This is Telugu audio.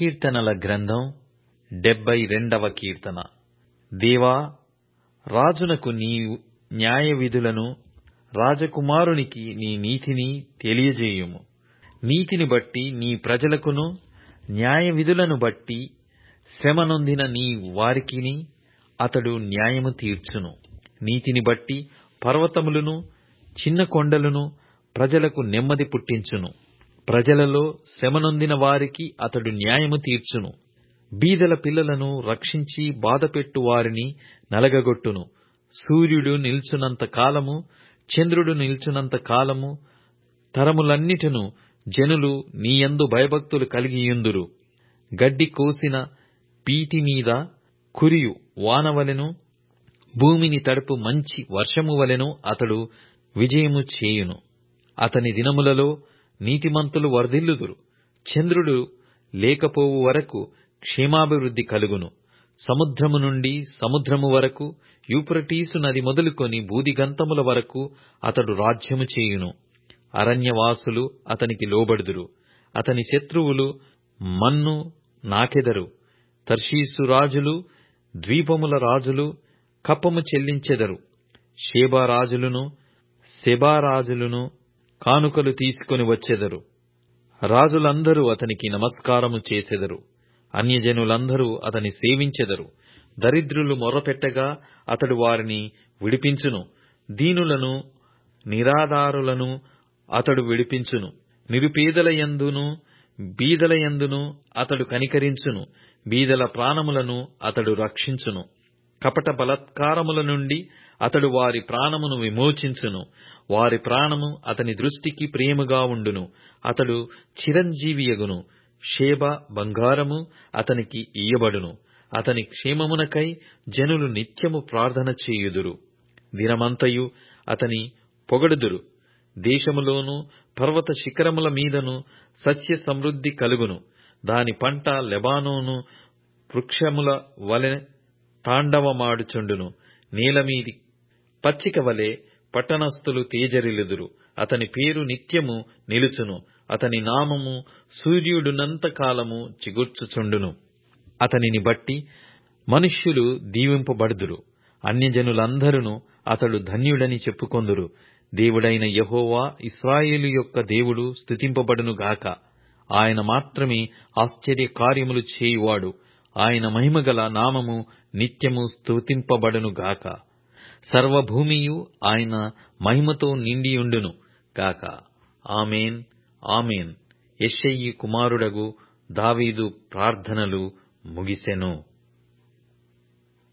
కీర్తనల గ్రంథం డెబ్బై రెండవ కీర్తన దేవా రాజునకు నీ న్యాయవిధులను రాజకుమారునికి నీ నీతిని తెలియజేయుము నీతిని బట్టి నీ ప్రజలకును న్యాయవిధులను బట్టి శ్రమ నొందిన నీ వారికిని అతడు న్యాయము తీర్చును నీతిని బట్టి పర్వతములను చిన్న కొండలను ప్రజలకు నెమ్మది పుట్టించును ప్రజలలో శ్రమనొందిన వారికి అతడు న్యాయము తీర్చును బీదల పిల్లలను రక్షించి బాధపెట్టు వారిని నలగగొట్టును సూర్యుడు నిల్చునంత కాలము చంద్రుడు నిల్చునంత కాలము తరములన్నిటను జనులు నీయందు భయభక్తులు కలిగియుందురు గడ్డి కోసిన పీటి మీద కురియు వానవలెను భూమిని తడుపు మంచి వర్షము వలెను అతడు విజయము చేయును అతని దినములలో నీతిమంతులు వర్ధిల్లుదురు చంద్రుడు లేకపోవు వరకు క్షేమాభివృద్ధి కలుగును సముద్రము నుండి సముద్రము వరకు యూప్రటీసు నది మొదలుకొని బూదిగంతముల వరకు అతడు రాజ్యము చేయును అరణ్యవాసులు అతనికి లోబడుదురు అతని శత్రువులు మన్ను నాకెదరు తర్షీసు రాజులు ద్వీపముల రాజులు కప్పము చెల్లించెదరు షేబా రాజులను సెబా రాజులను కానుకలు తీసుకొని వచ్చెదరు రాజులందరూ అతనికి నమస్కారము చేసెదరు అన్యజనులందరూ అతని సేవించెదరు దరిద్రులు మొర్రపెట్టగా అతడు వారిని విడిపించును దీనులను నిరాధారులను అతడు విడిపించును నిరుపేదల యందును బీదల యందును అతడు కనికరించును బీదల ప్రాణములను అతడు రక్షించును కపట బలత్కారముల నుండి అతడు వారి ప్రాణమును విమోచించును వారి ప్రాణము అతని దృష్టికి ప్రేమగా ఉండును అతడు చిరంజీవియగును షేబ బంగారము అతనికి ఇయ్యబడును అతని క్షేమమునకై జనులు నిత్యము ప్రార్థన చేయుదురు దినమంతయు అతని పొగడుదురు దేశములోను పర్వత శిఖరముల మీదను సస్య సమృద్ధి కలుగును దాని పంట లెబానోను వృక్షముల వలె తాండవమాడుచుండును నేలమీది పచ్చిక వలె పట్టణస్థులు తేజరిల్లుదురు అతని పేరు నిత్యము నిలుచును అతని నామము సూర్యుడునంత కాలము చిగుర్చుచుండును అతనిని బట్టి మనుష్యులు దీవింపబడుదురు అన్యజనులందరూ అతడు ధన్యుడని చెప్పుకొందురు దేవుడైన యహోవా ఇస్రాయేలు యొక్క దేవుడు స్తుతింపబడును గాక ఆయన మాత్రమే ఆశ్చర్య కార్యములు చేయువాడు ఆయన మహిమగల నామము నిత్యము స్తుతింపబడును గాక సర్వభూమియు ఆయన మహిమతో నిండియుండును గాక ఆమెన్ ఆమెన్ యెషయి కుమారుడగు దావీదు ప్రార్థనలు ముగిసెను